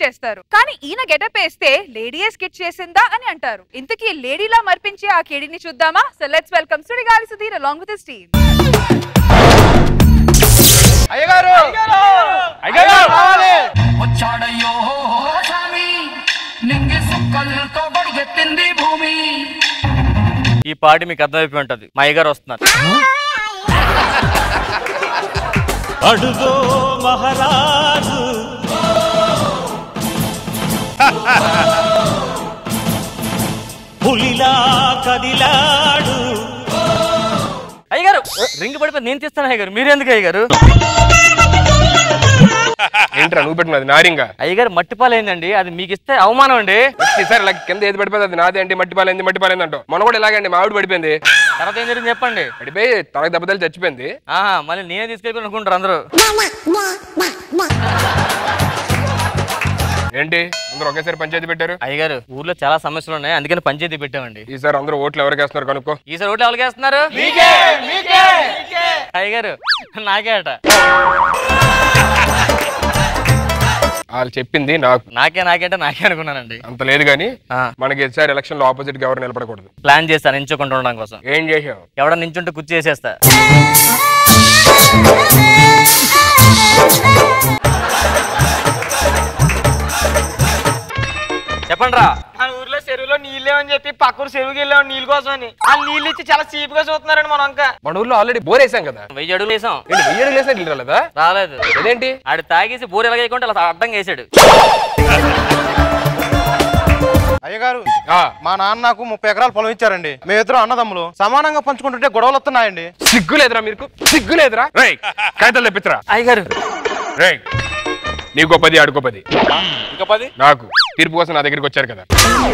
చేస్తారు కానీ ఈయన గెటప్ వేస్తే లేడీయే స్కిట్ చేసిందా అని అంటారు ఇంతకీ లేడీలా మర్పించే ఆ కేడిని చూద్దామా so let's welcome Sudigali Sudheer along with team అయ్యగారు అయ్యగారు రావాలి వచ్చాడయ్యో స్వామి నింగి సుక్కలతో బడిగెత్తింది భూమి ఈ పాట మీకు అర్థమైపోయి ఉంటది మా అయ్యగారు వస్తున్నారు అడుగో మహారాజు పులిలా కదిలాడు అయ్యగారు రింగ్ పడిపోయి నేను తీస్తాను అయ్యగారు మీరు ఎందుకు అయ్యగారు ఏంట్రా నువ్వు పెట్టినది నారింగా అయ్యగారు మట్టిపాలు ఏందండి అది మీకు ఇస్తే అవమానం అండి ఈసారి ఇలా కింద ఏది పడిపోయింది అది నాదే అండి మట్టి పాలైంది మట్టి పాలైంది అంటావు మొన్న కూడా ఇలాగండి మా ఆవిడ పడిపోయింది తర్వాత ఏం జరిగింది చెప్పండి పడిపోయి తనకు దెబ్బతలు చచ్చిపోయింది ఆహా మళ్ళీ నేనే తీసుకెళ్ళి అనుకుంటారు అందరూ ఏంటి అందరూ ఒకేసారి పంచాయతీ పెట్టారు అయ్యగారు ఊర్లో చాలా సమస్యలు ఉన్నాయి అందుకని పంచాయతీ పెట్టామండి ఈసారి అందరూ ఓట్లు ఎవరికి వేస్తున్నారు కనుక్కో ఈసారి ఓట్లు ఎవరికి వేస్తున్నారు అయ్యగారు నాకే అట వాళ్ళు చెప్పింది నాకు నాకే నాకే అంటే నాకే అనుకున్నానండి అంత లేదు కానీ ఆ. మనకి ఈసారి ఎలక్షన్ లో ఆపోజిట్ గా ఎవరు నిలబడకూడదు ప్లాన్ చేస్తాను ఎంచుకుంటూ ఉండడం కోసం ఏం చేసావు ఎవడ నించుంటే కుర్చీ చేసేస్తా చెప్పండి రా మన ఊర్లో చెరువులో నీళ్ళేమని చెప్పి పక్కూరు చెరువుకి వెళ్ళాం నీళ్ళ కోసం అని ఆ నీళ్ళు ఇచ్చి చాలా చీప్ గా చూస్తున్నారండి మన వంక మన ఊర్లో ఆల్రెడీ బోర్ వేసాం కదా వెయ్యి అడుగులు వేసాం ఏంటి వెయ్యి అడుగులు వేసినా నీళ్ళు రాలేదా రాలేదు అదేంటి ఆడు తాగేసి బోర్ ఎలాగైకుంటే అలా అడ్డంగా వేసాడు అయ్యగారు ఆ, మా నాన్న నాకు ముప్పై ఎకరాలు పొలం ఇచ్చారండి మేమిద్దరం అన్నదమ్ములు సమానంగా పంచుకుంటుంటే గొడవలు వస్తున్నాయండి సిగ్గులేదురా మీకు సిగ్గులేదురా రై కాగితాలు తెప్పించరా అయ్యగారు రై నీకో పది ఆడుకో పది ఇంకా పది నాకు తీర్పు కోసం నా దగ్గరికి వచ్చారు కదా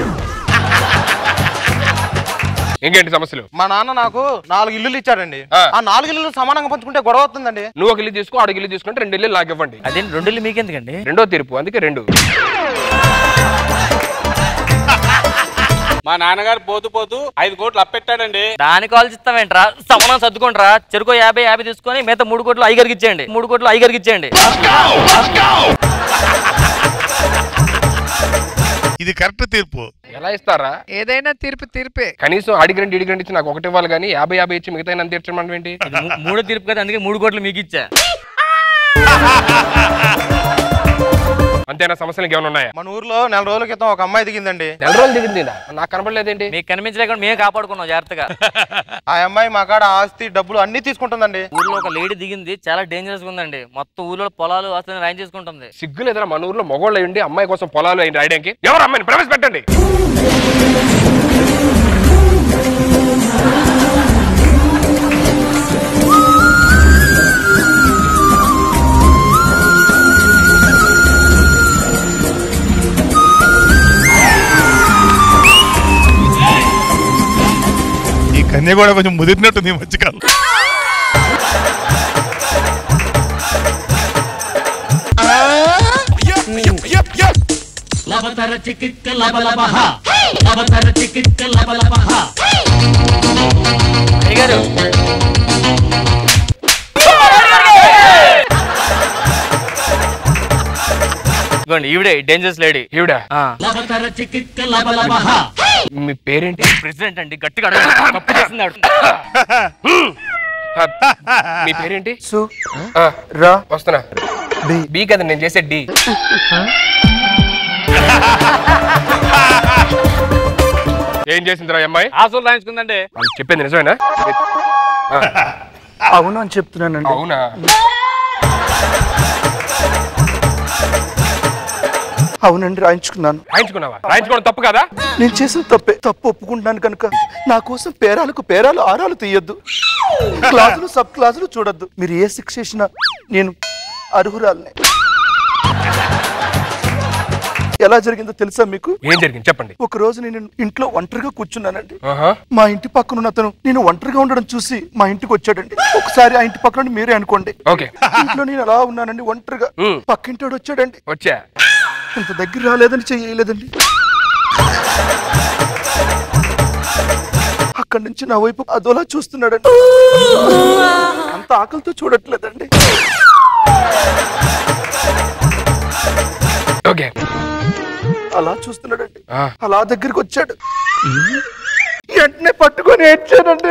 ఇంకేంటి సమస్యలు మా నాన్న నాకు నాలుగు ఇల్లులు ఇచ్చాడండి ఆ. ఆ నాలుగు ఇల్లులు సమానంగా పంచుకుంటే గొడవ వస్తుందండి నువ్వు ఒక ఇల్లు తీసుకో ఆడు ఇల్లు తీసుకుంటే రెండు ఇల్లు నాకు ఇవ్వండి అదేంటి రెండు ఇల్లు మీకెందుకండి రెండో తీర్పు అందుకే రెండు మా నాన్నగారు పోతూ పోతూ ఐదు కోట్లు అప్పెట్టాడండి దానికి ఆలోచిస్తామేంట్రా సమానం సర్దుకుంటారా చెరుకు యాభై యాభై తీసుకొని మిగతా మూడు కోట్లు ఐగరికి ఇచ్చేయండి మూడు కోట్లు ఐగరికి ఇచ్చేయండి ఇది కరెక్ట్ తీర్పు ఎలా ఇస్తారా ఏదైనా తీర్పు తీర్పే కనీసం అడిగి రెండు ఇడిగి రెండు ఇచ్చి నాకు ఒకటి ఇవ్వాలి కానీ యాభై యాభై ఇచ్చి మిగతా నన్ను తీర్చడం ఏంటి ఇది మూ- మూడో తీర్పు కదా అందుకే మూడు కోట్లు మీకు ఇచ్చా అంతేనా సమస్యలు ఏమైనా ఉన్నాయా మన ఊర్లో నెల రోజుల క్రితం ఒక అమ్మాయి దిగిందండి నెల రోజులు దిగింది నాకు కనపడలేదేంటి మీకు కనిపించలేకుండా మేము కాపాడుకున్నాం జాగ్రత్తగా ఆ అమ్మాయి మా కాడ ఆస్తి డబ్బులు అన్ని తీసుకుంటుందండి ఊర్లో ఒక లేడీ దిగింది చాలా డేంజరస్ గా ఉందండి మొత్తం ఊర్లో పొలాలు ఆస్తులను రాయం చేసుకుంటుంది సిగ్గు లేదురా మన ఊర్లో మగోళ్ళు అయ్యండి అమ్మాయి కోసం పొలాలు అయ్యింది రాయడానికి ఎవరు అమ్మాయిని ప్రవేశపెట్టండి ఈ కన్య కూడా కొంచెం ముదిరినట్టుంది ఈ మధ్యకాలం లబతర చికిక్క లబలబహ లబతర చికిక్క లబలబహ అయ్యగారు ఇదిగోండి ఈవిడే డేంజరస్ లేడీ ఈవిడ లబతర చికిక్క లబలబహ మీ పేరేంటి ప్రెసిడెంట్ అండి గట్టిగా అడగండి. తప్పు చేసింది ఆవిడ. మీ పేరేంటి సు రా వస్తున్నా బి కదా నేను చేసే డి ఏం చేసిందిరా ఈ అమ్మాయి ఆసులు రాయించుకుందండి వాళ్ళు చెప్పింది నిజమేనా ఆ, అవును అని చెప్తున్నానండి అవునా అవునండి రాయించుకున్నాను రాయించుకున్నావా రాయించుకోవడం తప్పు కదా నేను చేసిన తప్పే తప్పు ఒప్పుకుంటున్నాను కనుక నా కోసం పేరాలకు పేరాలు ఆరాలు తీయొద్దు క్లాసులు సబ్ క్లాసులు చూడొద్దు మీరు ఏ శిక్ష చేసినా నేను అర్హురాలనే ఎలా జరిగిందో తెలుసా మీకు ఏం జరిగింది చెప్పండి ఒక రోజు నేను ఇంట్లో ఒంటరిగా కూర్చున్నానండి ఆహా. మా ఇంటి పక్కన ఉన్న అతను నేను ఒంటరిగా ఉండడం చూసి మా ఇంటికి వచ్చాడండి ఒకసారి ఆ ఇంటి పక్కన మీరే అనుకోండి ఓకే ఇంట్లో నేను అలా ఉన్నానండి ఒంటరిగా ఉమ్. పక్కింటోడు వచ్చాడండి వచ్చా ఇంత దగ్గర రాలేదని చెయ్యలేదండి అక్కడి నుంచి నా వైపు అదోలా చూస్తున్నాడండి అంత ఆకలితో చూడట్లేదండి ఓకే అలా చూస్తున్నాడండి ఆ. అలా దగ్గరికి వచ్చాడు వెంటనే పట్టుకొని ఏడ్చానండి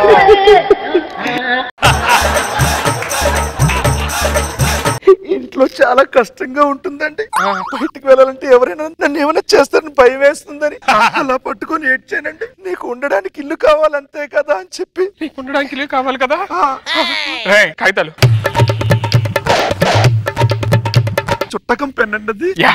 ఇంట్లో చాలా కష్టంగా ఉంటుందండి బయటికి వెళ్ళాలంటే ఎవరైనా నన్ను ఏమైనా చేస్తారని భయం వేస్తుందని అలా పట్టుకొని ఏడ్చానండి నీకు ఉండడానికి ఇల్లు కావాలంతే కదా అని చెప్పి నీకు ఉండడానికి ఇల్లు కావాలి కదా రేయ్, కాగితాలు చుట్టకం పెన్నండి అది యా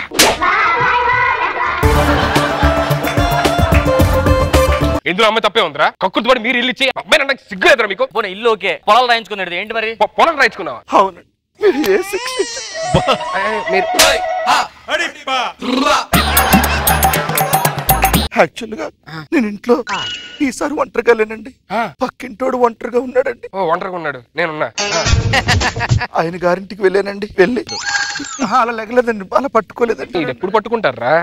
ఇందులో అమ్మాయి తప్పే ఉందిరా కక్కుర్తి పడి మీరు ఇల్లు ఇచ్చి అమ్మాయి నాకు సిగ్గు లేదురా మీకు పోనీ ఇల్లు ఓకే పొలాలు రాయించుకున్నాడు ఏంటి మరి పొ- పొలం రాయించుకున్నావా అవునండి మీరు ఏ శిక్ష మీరు యాక్చువల్ గా నేను ఇంట్లో ఈసారి ఒంటరిగా లేనండి ఆ. పక్కింటోడు ఒంటరిగా ఉన్నాడండి ఓ ఒంటరిగా ఉన్నాడు నేనున్నా ఆయన గారింటికి వెళ్ళానండి వెళ్ళి ఆహా, అలా లెగలేదండి అలా పట్టుకోలేదండి ఇది ఎప్పుడు పట్టుకుంటారా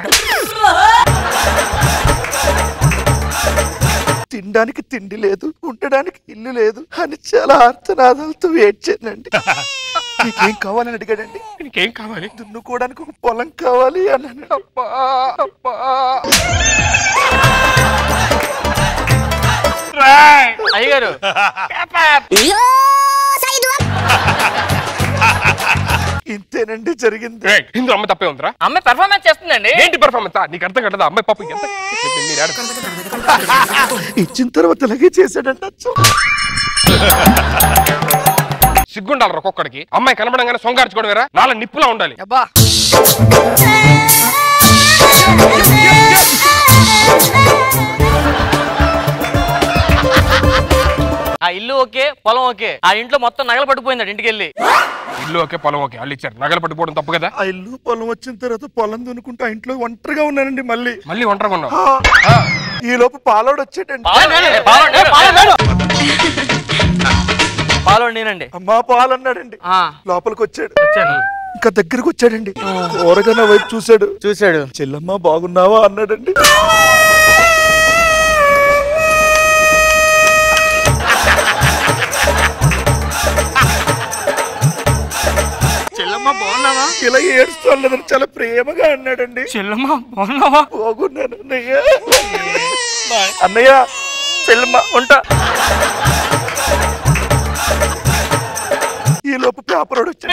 తినడానికి తిండి లేదు ఉండడానికి ఇల్లు లేదు అని చాలా ఆర్తనాదాలతో ఏడ్చానండి నీకేం కావాలని అడిగాడండి నీకేం కావాలి దున్నుకోవడానికి ఒక పొలం కావాలి అన్నాను అబ్బా అబ్బా అయ్యగారు ఇంతేనండి జరిగింది రేయ్, ఇందులో అమ్మాయి తప్పే ఉందిరా అమ్మాయి పెర్ఫార్మెన్స్ చేస్తుందండి ఏంటి పర్ఫార్మెన్స్ నీకు అర్థం కట్టదా అమ్మాయి పాపం ఎంత మీరు ఆడ- ఇచ్చిన తర్వాత ఇలాగే చేశాడండి అచ్చం. సిగ్గుండాలి ఒక్కొక్కడికి అమ్మాయి కనబడంగానే సొంగార్చుకోవడం వేరా నాలుగు నిప్పులా ఉండాలి అబ్బా ఆ ఇల్లు ఓకే పొలం ఓకే ఆ ఇంట్లో మొత్తం నగలు పట్టుకుపోయింది ఇంటికి వెళ్ళి ఇల్లు ఓకే పొలం ఓకే వాళ్ళు ఇచ్చారు నగలు పట్టుకోవడం తప్పు కదా ఆ ఇల్లు పొలం వచ్చిన తర్వాత పొలం దున్నుకుంటూ ఆ ఇంట్లో ఒంటరిగా ఉన్నానండి మళ్ళీ మళ్ళీ ఒంటరిగా ఉన్నావు ఆ, ఈ లోపు పాలోడు వచ్చాడండి పాలండి, పాలండి, పాలండి. పాలోడు నేనండి అమ్మా పాలు అన్నాడండి ఆ, లోపలికి వచ్చాడు వచ్చాను ఇంకా దగ్గరికి వచ్చాడండి ఊరగా నా వైపు చూశాడు చూశాడు చెల్లమ్మ బాగున్నావా అన్నాడండి చెల్లమ్మ బాగున్నావా ఇలా ఏడుస్తోలేదని చాలా ప్రేమగా అన్నాడండి చెల్లమ్మ బాగున్నావా బాగున్నాను అన్నయ్య అన్నయ్య చెల్లమ్మ ఉంటా ఈ లోపు పేపర్ వచ్చాడు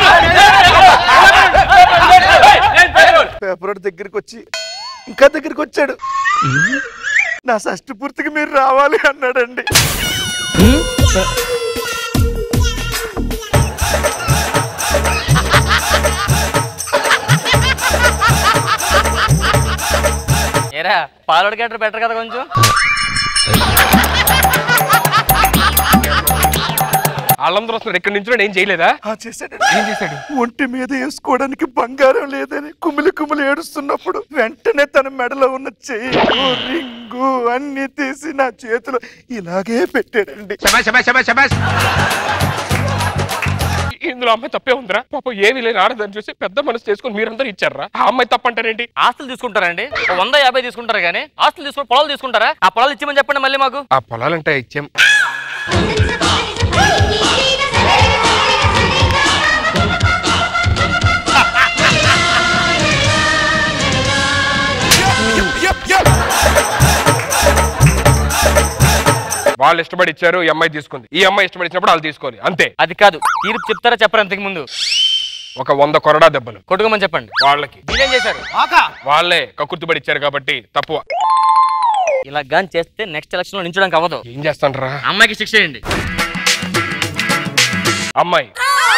పేపర్ దగ్గరికి వచ్చి ఇంకా దగ్గరికి వచ్చాడు నా షష్టి పూర్తికి మీరు రావాలి అన్నాడండి ఏరా పాలోడు గట్ర బెటర్ కదా కొంచెం వాళ్ళందరూ వస్తున్నారు ఇక్కడ నుంచి ఏం చేయలేదా ఆ చేశాడండి ఏం చేశాడు ఒంటి మీద వేసుకోవడానికి బంగారం లేదని కుమిలి కుమిలి ఏడుస్తున్నప్పుడు వెంటనే తన మెడలో ఉన్న చెయ్యి రింగు అన్ని తీసి నా చేతిలో ఇలాగే పెట్టాడండి ఇందులో అమ్మాయి తప్పే ఉందిరా పాప ఏమి లేని ఆడదని చూసి పెద్ద మనసు చేసుకుని మీరందరూ ఇచ్చారా ఆ అమ్మాయి తప్పంటారేంటి ఆస్తులు తీసుకుంటారండి ఓ వంద యాభై తీసుకుంటారు కానీ ఆస్తులు తీసుకుని పొలాలు తీసుకుంటారా ఆ పొలాలు ఇచ్చేమని చెప్పండి మళ్ళీ మాకు ఆ పొలాలంటే ఇచ్చాం వాళ్ళు ఇష్టపడి ఇచ్చారు ఈ అమ్మాయి తీసుకుంది ఈ అమ్మాయి ఇష్టపడి ఇచ్చినప్పుడు వాళ్ళు తీసుకోవాలి అంతే అది కాదు తీర్పు చెప్తారా చెప్పరా అంతకు ముందు ఒక వంద కొరడా దెబ్బలు కొట్టుకోమని చెప్పండి వాళ్ళకి మీరేం చేశారు వాళ్ళే కక్కుర్తిపడి ఇచ్చారు కాబట్టి తప్పు ఇలా గాని చేస్తే నెక్స్ట్ ఎలక్షన్ లో నించడానికి అవ్వదు ఏం చేస్తాంటారా అమ్మాయికి శిక్ష చేయండి అమ్మాయి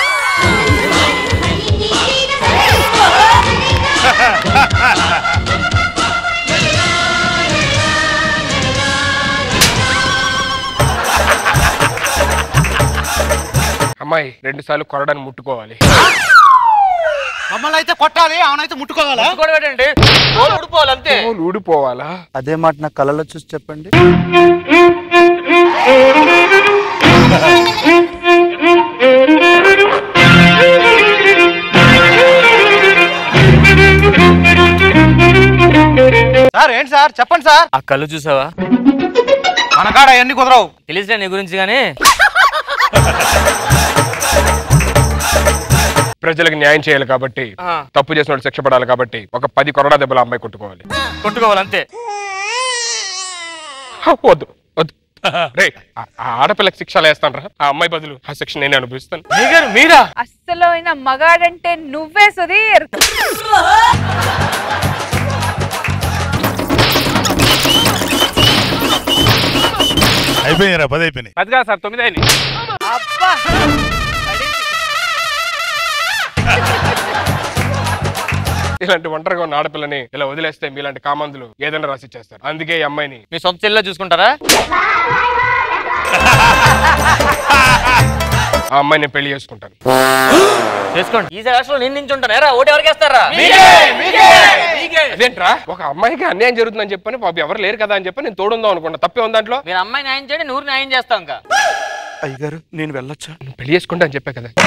అమ్మాయి రెండు సార్లు కొరడాన్ని ముట్టుకోవాలి మమ్మల్ని అయితే కొట్టాలి అవునైతే ముట్టుకోవాలా కూడా పెట్టండి తోలు ఊడిపోవాలి అంతే తోలు ఊడిపోవాలా అదే మాట నా కళ్ళలో చూసి చెప్పండి సార్ ఏంటి సార్ చెప్పండి సార్ ఆ కళ్ళు చూసావా మన కాడ ఎన్ని కుదరవు తెలిసిన నీ గురించి కానీ ప్రజలకు న్యాయం చేయాలి కాబట్టి ఆ. తప్పు చేసిన వాడు శిక్ష పడాలి కాబట్టి ఒక పది కొరడా దెబ్బలు ఆ అమ్మాయి కొట్టుకోవాలి కొట్టుకోవాలి అంతే హ, వద్దు వద్దు రే ఆ ఆ ఆడపిల్లకి శిక్ష వేస్తాను రా ఆ అమ్మాయి బదులు ఆ శిక్ష నేనే అనుభవిస్తాను గారు మీరా అస్సలు అయిన మగాడంటే నువ్వే సుధీర్ అయిపోయినారా పది అయిపోయినాయి అది కాదు సార్ తొమ్మిది అయినాయి అబ్బా ఇలాంటి ఒంటరిగా ఉన్న ఆడపిల్లని ఇలా వదిలేస్తే మీలాంటి కామందులు ఏదైనా రాసి ఇచ్చేస్తారు అందుకే ఈ అమ్మాయిని మీ సొంత చెల్లిలో చూసుకుంటారా ఆ అమ్మాయిని నేను పెళ్లి చేసుకుంటాను చేసుకోండి ఈ రాష్ట్రంలో నేను నించుంటాను ఎరా ఓటు ఎవరికి వేస్తారా అదేంట్రా ఒక అమ్మాయికి అన్యాయం జరుగుతుందని చెప్పని పాపం ఎవరు లేరు కదా అని చెప్పి నేను తోడుందాం అనుకున్నా తప్పే ఉంది దాంట్లో మీరు అమ్మాయి న్యాయం చేయండి నూరు న్యాయం చేస్తాం ఇంకా అయ్యగారు నేను వెళ్ళొచ్చా నువ్వు పెళ్లి చేసుకుంటా అని చెప్పా కదా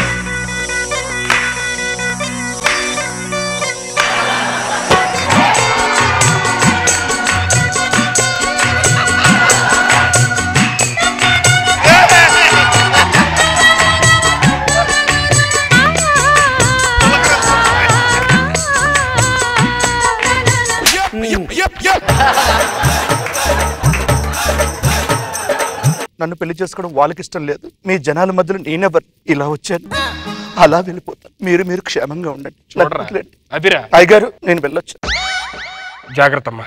నన్ను పెళ్లి చేసుకోవడం వాళ్ళకి ఇష్టం లేదు మీ జనాల మధ్యలో నేనెవరు ఇలా వచ్చాను అలా వెళ్ళిపోతాను మీరు మీరు క్షేమంగా ఉండండి నాకు చూడరా వదిలేండి. అదిరా అయ్యగారు నేను వెళ్ళొచ్చా జాగ్రత్త అమ్మా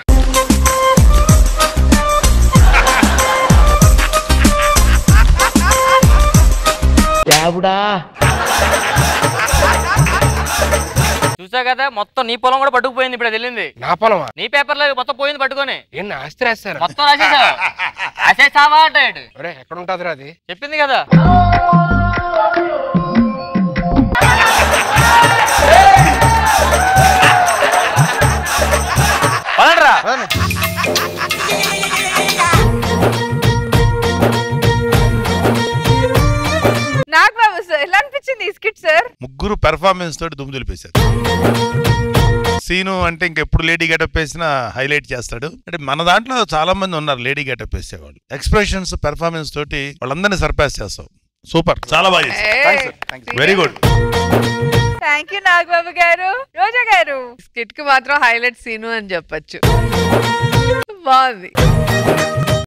చూసా కదా మొత్తం నీ పొలం కూడా పట్టుకుపోయింది ఇప్పుడు అది వెళ్ళింది నా పొలమా నీ పేపర్లో మొత్తం పోయింది పట్టుకొని ఏం నా ఆస్తి రాస్తారా మొత్తం రాసేసావా రాసేసావా అంటాడు ఒరే ఎక్కడ ఉంటుందిరా అది చెప్పింది కదా పదండ్రా. నాకు బాబు సార్ ఎలా అనిపించింది ఈ స్కిట్ సార్ ముగ్గురు పెర్ఫార్మెన్స్ తోటి దుమ్ము దులిపేశారు సీను అంటే ఇంకెప్పుడు లేడీ గెటప్ వేసినా హైలైట్ చేస్తాడు అంటే మన దాంట్లో చాలా మంది ఉన్నారు లేడీ గెటప్ వేసేవాళ్ళు ఎక్స్ప్రెషన్స్ పెర్ఫార్మెన్స్ తోటి వాళ్ళందరినీ సర్పాస్ చేస్తావు సూపర్ చాలా బాగా చేశావు very good thank you Nagababu గారు రోజా గారు స్కిట్ కి మాత్రం హైలైట్ సీను అని చెప్పొచ్చు బాగుంది